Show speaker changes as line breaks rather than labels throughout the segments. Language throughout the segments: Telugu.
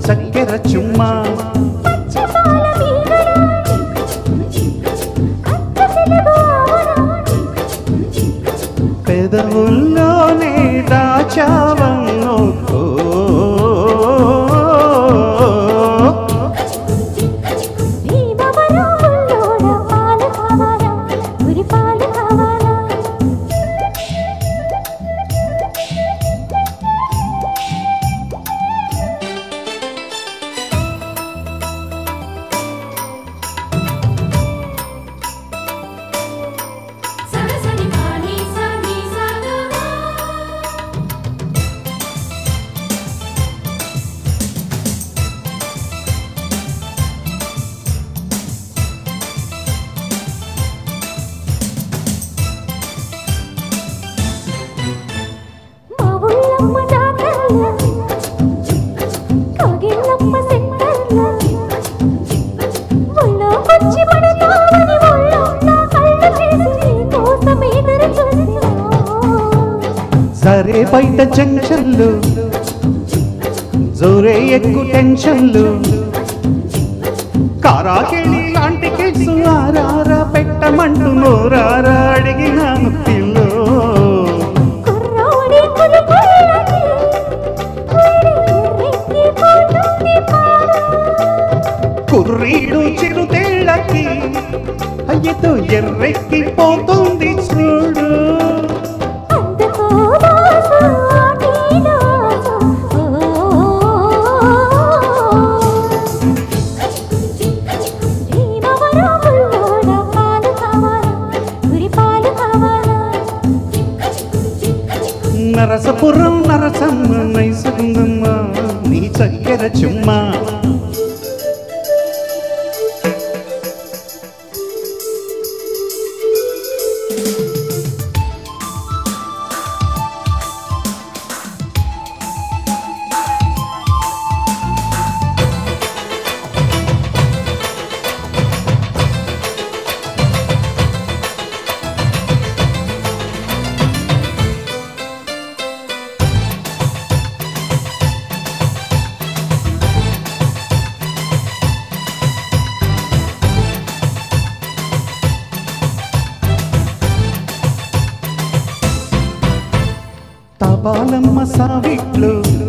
చక్కెర చుమ్మా
పచ్చపాల మీగడ అత్త తెలుగు ఆవన
పెదవుల్లోనే దాచావన్నో ఓ.
భీమవరం బుల్లోడ పాలు కావాలా ఉరి పాలు కావాలా
సరసని పాని సని సగమా
మా ఊళ్ళమ్మ జాతరలో కాగిళ్ళమ్మ సెంటర్లో ఒళ్ళోకొచ్చి పడతావని ఒళ్ళంతా కళ్ళు చేసి నీ కోసం ఎదురు చూసినా
సరే బయట జంక్షన్లు జోరే ఎక్కువ టెన్షన్లు కారాకెళ్ళి లాంటి కిడ్స్ ఆరారా పెట్టమంటూ నోరారా అడిగినాను పిల్లో
కుర్రోడి కులుకులకి ఎర్రెక్కి పోతుంది పాడు
కుర్రీడు చిరుతేళ్ళకి అయ్యతో ఎర్రెక్కి పోతుంది చూడు
అందుకో దాసు నీ దాసు భీమవరం బుల్లోడ పాలు కావాలా గురి పాలు కావాలా
నరసపురం నరసమ్మ నైసుకుందమ్మ నీ చక్కెర చుమ్మా తపాలమ్మ సావిట్లు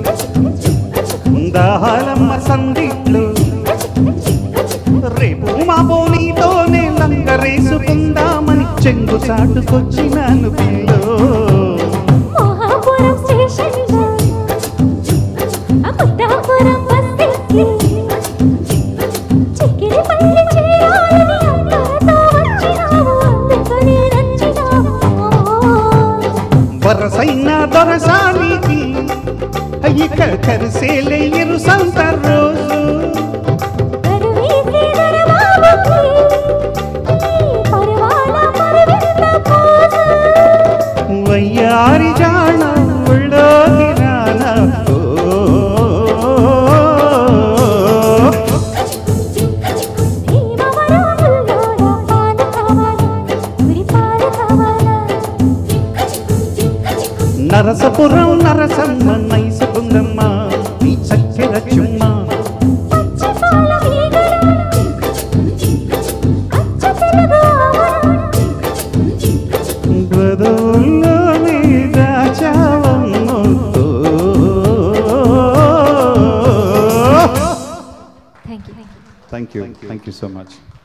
దాహాలమ్మ సందిట్లు రేపు మా బోనీతోనే లంగరేసుకుందామని చెంగు చాటుకొచ్చినాను పిల్లో
మోహాపురం స్టేషన్లో అమృతాపురం బస్తీకి చిక్కిరి పల్లి చేరాలని అందరితో వచ్చినావు అందుకని నచ్చినావు
వరసైన దొరసానికి ఇక కరిసేలే ఇరు సంత రోజు
కరువీసి దొరబాబుకి నీ పరవాల పరవింద పోసు
వయ్యారి జాణ ఒళ్ళోకి రానా ఓ.
భీమవరం బుల్లోడ పాలు కావాలా గురి పాలు కావాలా
నరసపురం నరసమ్మ నైసకుందమ్మ నీ చక్కెర చుమ్మా
పచ్చపాల మీగడ అచ్చ తెలుగు ఆవరణ
బదుల్లోనే దాచావమ్మో.
Thank you
Thank you. Thank you so much.